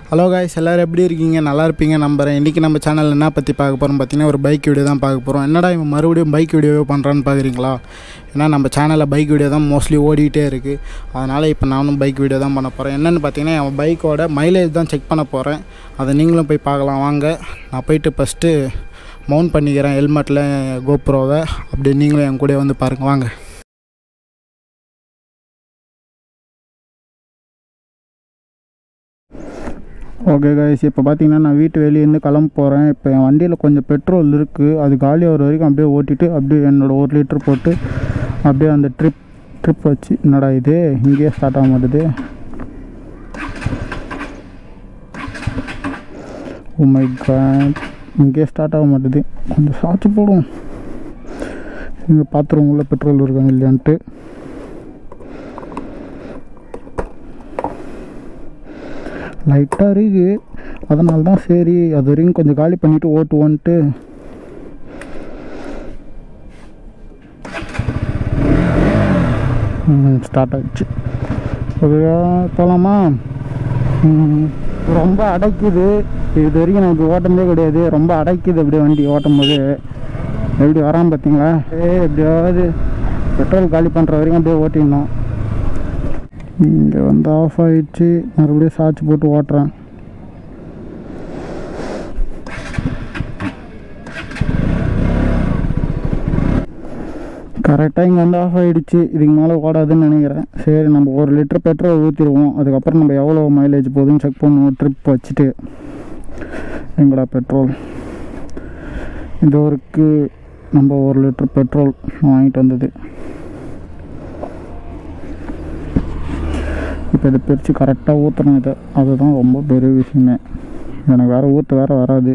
hello guys எல்லோரும் எப்படி இருக்கீங்க நல்லா இருப்பீங்க நம்புறேன் இன்றைக்கி நம்ம சேனலில் என்ன பற்றி பார்க்க போகிறோம் பார்த்தீங்கன்னா ஒரு பைக் வீடியோ தான் பார்க்க போகிறோம் என்னடா இவன் மறுபடியும் பைக் வீடியோவே பண்ணுறான்னு பார்க்குறீங்களா ஏன்னா நம்ம சேனலில் பைக் வீடியோ தான் மோஸ்ட்லி ஓடிக்கிட்டே இருக்குது அதனால் இப்போ நானும் பைக் வீடியோ தான் பண்ண போகிறேன் என்னென்னு பார்த்தீங்கன்னா என் பைக்கோட மைலேஜ் தான் செக் பண்ண போகிறேன் அதை நீங்களும் போய் பார்க்கலாம் வாங்க நான் போயிட்டு ஃபஸ்ட்டு மவுண்ட் பண்ணிக்கிறேன் ஹெல்மெட்டில் கோப்ரோவை அப்படி நீங்களும் என் கூட வந்து பாருங்கள் வாங்க ஓகே கைஸ் இப்போ பார்த்தீங்கன்னா நான் வீட்டு வெளியேருந்து கிளம்ப போகிறேன் இப்போ என் வண்டியில் கொஞ்சம் பெட்ரோல் இருக்குது அது காலி ஆகிற வரைக்கும் அப்படியே ஓட்டிட்டு அப்படியே என்னோடய ஒரு லிட்டர் போட்டு அப்படியே அந்த ட்ரிப் ட்ரிப் வச்சு என்னடா இது இங்கேயே ஸ்டார்ட் ஆக மாட்டுது ஓ மை காட் இங்கேயே ஸ்டார்ட் ஆக மாட்டுது கொஞ்சம் சாச்சு போடும் இங்கே பார்த்துருவோம் உள்ள பெட்ரோல் இருக்காங்க இல்லையான்ட்டு லைட்டாக இருக்குது அதனால தான் சரி அது வரைக்கும் கொஞ்சம் காலி பண்ணிவிட்டு ஓட்டுவோன்ட்டு ஸ்டார்ட் ஆகிடுச்சு ஓகே போகலாமா ம், ரொம்ப அடைக்குது இது வரைக்கும் நான் இப்படி ஓட்டுனதே கிடையாது ரொம்ப அடைக்குது அப்படியே வண்டி ஓட்டும் போது எப்படி வராமல் பார்த்தீங்களா ஏ எப்படியாவது பெட்ரோல் காலி பண்ணுற வரைக்கும் அப்படியே ஓட்டிடணும் இங்கே வந்து ஆஃப் ஆயிடுச்சு மறுபடியும் சார்ஜ் போட்டு ஓட்டுறேன் கரெக்டாக இங்கே வந்து ஆஃப் ஆகிடுச்சு இதுக்கு மேலே ஓடாதுன்னு நினைக்கிறேன் சரி நம்ம ஒரு லிட்டர் பெட்ரோல் ஊற்றிடுவோம் அதுக்கப்புறம் நம்ம எவ்வளோ மைலேஜ் போகுதுன்னு செக் பண்ணுவோம் ட்ரிப் வச்சுட்டு எங்கடா பெட்ரோல் இந்த ஒருக்கு நம்ம ஒரு லிட்டர் பெட்ரோல் வாங்கிட்டு வந்தது இப்போ இதை பிரித்து கரெக்டாக ஊற்றணும் இதை அதுதான் ரொம்ப பெரிய விஷயமே எனக்கு வேறு ஊற்ற வேறு வராது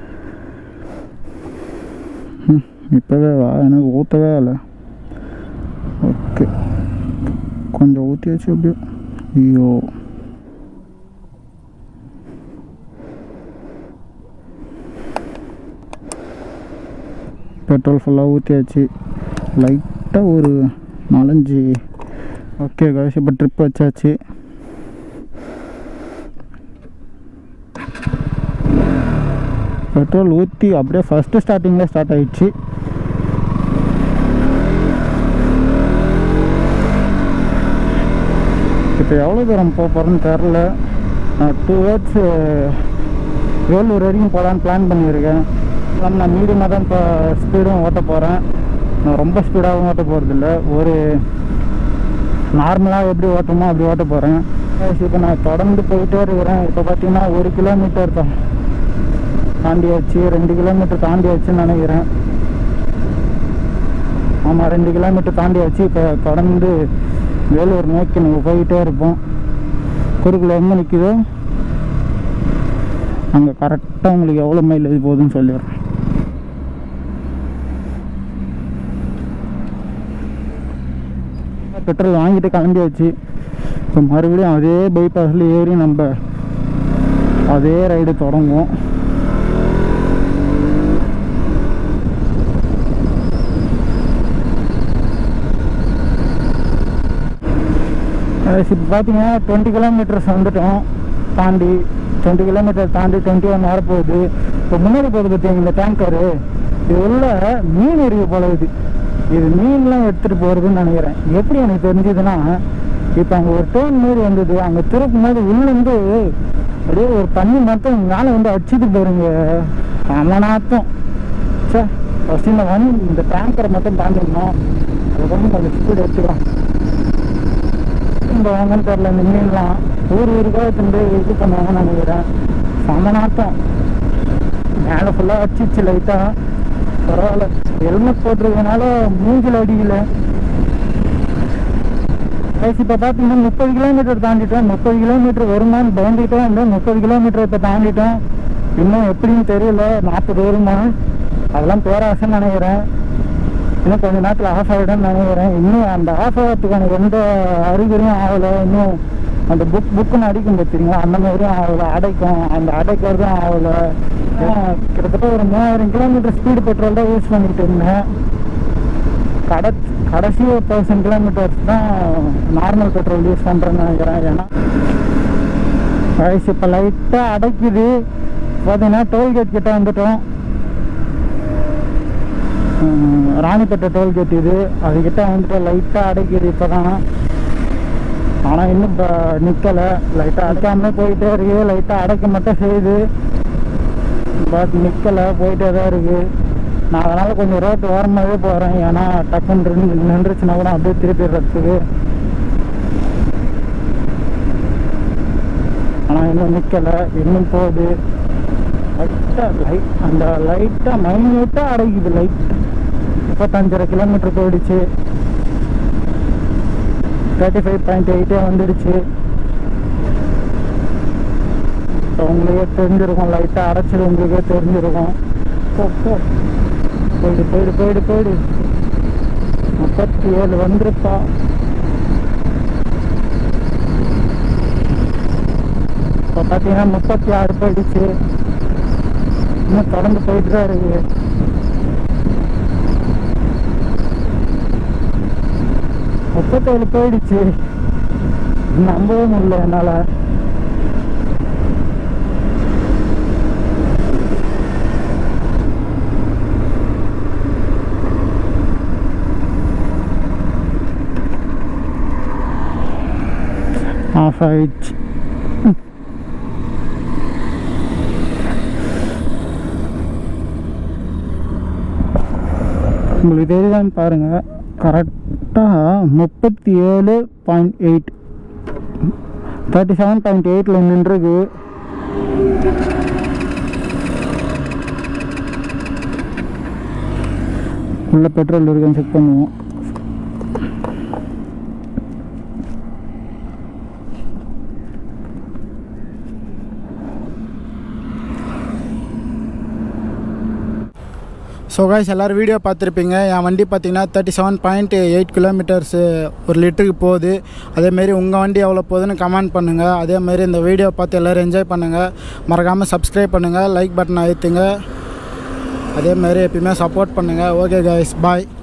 ம், இப்போவே வா எனக்கு ஊற்றவே இல்லை ஓகே கொஞ்சம் ஊற்றி வச்சு அப்படியே ஐயோ பெட்ரோல் ஃபுல்லாக ஊற்றியாச்சு லைட்டாக ஒரு நாலஞ்சு ஓகே காய்ஸ் இப்போ ட்ரிப் வச்சாச்சு பெட்ரோல் ஊற்றி அப்படியே ஃபஸ்ட்டு ஸ்டார்டிங்கில் ஸ்டார்ட் ஆயிடுச்சு இப்போ எவ்வளோ தூரம் போக போகிறேன்னு தெரில நான் டூ ஹவர்ஸ் வேலூர் வரைக்கும் போகலான்னு பிளான் பண்ணியிருக்கேன் இல்லாமல் நான் மீடியமாக தான் இப்போ ஸ்பீடும் ஓட்ட போகிறேன் நான் ரொம்ப ஸ்பீடாகவும் ஓட்ட போகிறதில்ல ஒரு நார்மலாக எப்படி ஓட்டணுமோ அப்படி ஓட்ட போகிறேன் இப்போ நான் தொடர்ந்து போயிட்டே இருக்கிறேன் இப்போ பார்த்தீங்கன்னா ஒரு கிலோமீட்டர் தான் தாண்டியாச்சு ரெண்டு கிலோமீட்டர் தாண்டியாச்சுன்னு நினைக்கிறேன் ஆமாம் ரெண்டு கிலோமீட்டர் தாண்டியாச்சு இப்போ தொடர்ந்து வேலூர் நோக்கி நம்ம போயிட்டே இருப்போம் குறுக்கில் எங்கே நிற்குதோ அங்கே கரெக்டாக உங்களுக்கு எவ்வளோ மைலேஜ் போகுதுன்னு சொல்லிடுறேன் பெட்ரோல் வாங்கிட்டு கிளம்பியாச்சு இப்போ மறுபடியும் அதே பைபாஸில் ஏறி நம்ம அதே ரைடு தொடங்குவோம் இப்போ பார்த்தீங்கன்னா டுவெண்ட்டி கிலோமீட்டர்ஸ் வந்துட்டோம் தாண்டி டுவெண்ட்டி கிலோமீட்டர் தாண்டி டுவெண்ட்டி ஒன் வரப்போகுது இப்போ முன்னாடி போகுது பார்த்தீங்க இந்த டேங்கரு இது உள்ள மீன் இருக்கு போல இது இது மீன்லாம் எடுத்துகிட்டு போகிறதுன்னு நினைக்கிறேன் எப்படி எனக்கு தெரிஞ்சதுன்னா இப்போ அங்கே ஒரு டேர்ன் மாரி வந்தது அங்கே திருப்பும் போது உள்ளேருந்து அப்படியே ஒரு தண்ணி மட்டும் மேலே வந்து அடிச்சுட்டு போயிருங்க அமனாத்தம் சே ஃபஸ்ட் இந்த வண்டி இந்த டேங்கரை மட்டும் தாண்டிடணும் அதுக்கப்புறம் கொஞ்சம் ஸ்பீட் எடுத்துக்கலாம் இந்த வாங்கன்னு தெரில இந்த மீன்லாம் ஊர் ஊருக்காக எடுத்துட்டு போய் இது பண்ணுவாங்கன்னு நினைக்கிறேன் சமநாட்டம் மேலே ஃபுல்லாக வச்சிச்சு லைட்டாக பரவாயில்ல ஹெல்மெட் போட்டிருக்கனால மூஞ்சில் அடிக்கல கைஸ் இப்போ பார்த்தீங்கன்னா முப்பது கிலோமீட்டர் தாண்டிட்டோம் முப்பது கிலோமீட்டர் வருமான்னு பயந்துக்கிட்டே இருந்தோம் முப்பது கிலோமீட்டர் இப்போ தாண்டிட்டோம் இன்னும் எப்படின்னு தெரியல நாற்பது வருமா அதெல்லாம் பேராசைன்னு நினைக்கிறேன் இன்னும் கொஞ்ச நேரத்தில் ஆஃப் ஆகிடும்னு நினைக்கிறேன் இன்னும் அந்த ஆஃப் ஆகிறதுக்கான எந்த அறிகுறியும் ஆகலை இன்னும் அந்த புக் புக்குன்னு அடிக்கும் பார்த்தீங்களா அந்த மாதிரியும் ஆகலை அடைக்கும் அந்த அடைக்கிறதும் ஆகலை ஆஹ் கிட்டத்தட்ட ஒரு மூவாயிரம் கிலோமீட்டர் ஸ்பீடு பெட்ரோல் தான் யூஸ் பண்ணிட்டு இருந்தேன் கடை கடைசி ஒரு தௌசண்ட் கிலோமீட்டர்ஸ் தான் நார்மல் பெட்ரோல் யூஸ் பண்ணுறேன்னு நினைக்கிறேன் ஏன்னா வயசு இப்போ லைட்டாக அடைக்குது பார்த்தீங்கன்னா டோல்கேட் கிட்ட வந்துட்டோம் ம், ராணிப்பேட்டை டோல்கேட் இது அதுக்கிட்ட வந்துட்டு லைட்டாக அடைக்குது இப்போ தான் ஆனால் இன்னும் இப்போ நிற்கலை லைட்டாக அடைக்காமலே போயிட்டே இருக்கு லைட்டாக அடைக்க மட்டும் செய்யுது பட் நிற்கலை போயிட்டே தான் இருக்குது நான் அதனால் கொஞ்சம் ரோட்டு ஓரமாகவே போகிறேன் ஏன்னா டக்குன்னு நின்று- நின்றுச்சுன்னா கூட அப்படியே திருப்பிடுறதுக்கு ஆனால் இன்னும் நிற்கலை இன்னும் போகுது லைட்டாக லைட் அந்த லைட்டாக மைன்யூட்டாக அடைக்குது லைட் முப்பத்தஞ்சரை கிலோமீட்டர் போயிடுச்சு தேர்ட்டி ஃபைவ் பாயிண்ட் எயிட்டே வந்துடுச்சு இப்போ உங்களுக்கே தெரிஞ்சிருக்கும் லைட்டாக அடைச்சது உங்களுக்கே தெரிஞ்சிருக்கும் போ போ போயிடு போயிடு போயிடு போயிடு முப்பத்தி ஏழு வந்துருப்பா இப்போ பார்த்தீங்கன்னா முப்பத்தி ஆறு போயிடுச்சு இன்னும் தொடர்ந்து போயிட்டு தான் இருக்கு முப்பத்தேழு போயிடுச்சு நம்பவே முடியல என்னால் ஆஃப் ஆயிடுச்சு உங்களுக்கு தெரியுதான்னு பாருங்கள் கரெக்டாக முப்பத்தி ஏழு point eight thirty seven point எயிட்டில் நின்றுருக்கு உள்ள பெட்ரோல் இருக்கான்னு செக் பண்ணுவோம் ஸோ காய்ஸ் எல்லோரும் வீடியோ பார்த்துருப்பீங்க என் வண்டி பார்த்தீங்கன்னா thirty seven point eight kilometres ஒரு லிட்டருக்கு போகுது அதேமாரி உங்கள் வண்டி எவ்வளோ போகுதுன்னு கமெண்ட் பண்ணுங்கள் அதேமாரி இந்த வீடியோ பார்த்து எல்லோரும் என்ஜாய் பண்ணுங்கள் மறக்காமல் சப்ஸ்கிரைப் பண்ணுங்கள் லைக் பட்டன் அழுத்துங்க அதேமாரி எப்பயுமே சப்போர்ட் பண்ணுங்கள் ஓகே காய்ஸ் பாய்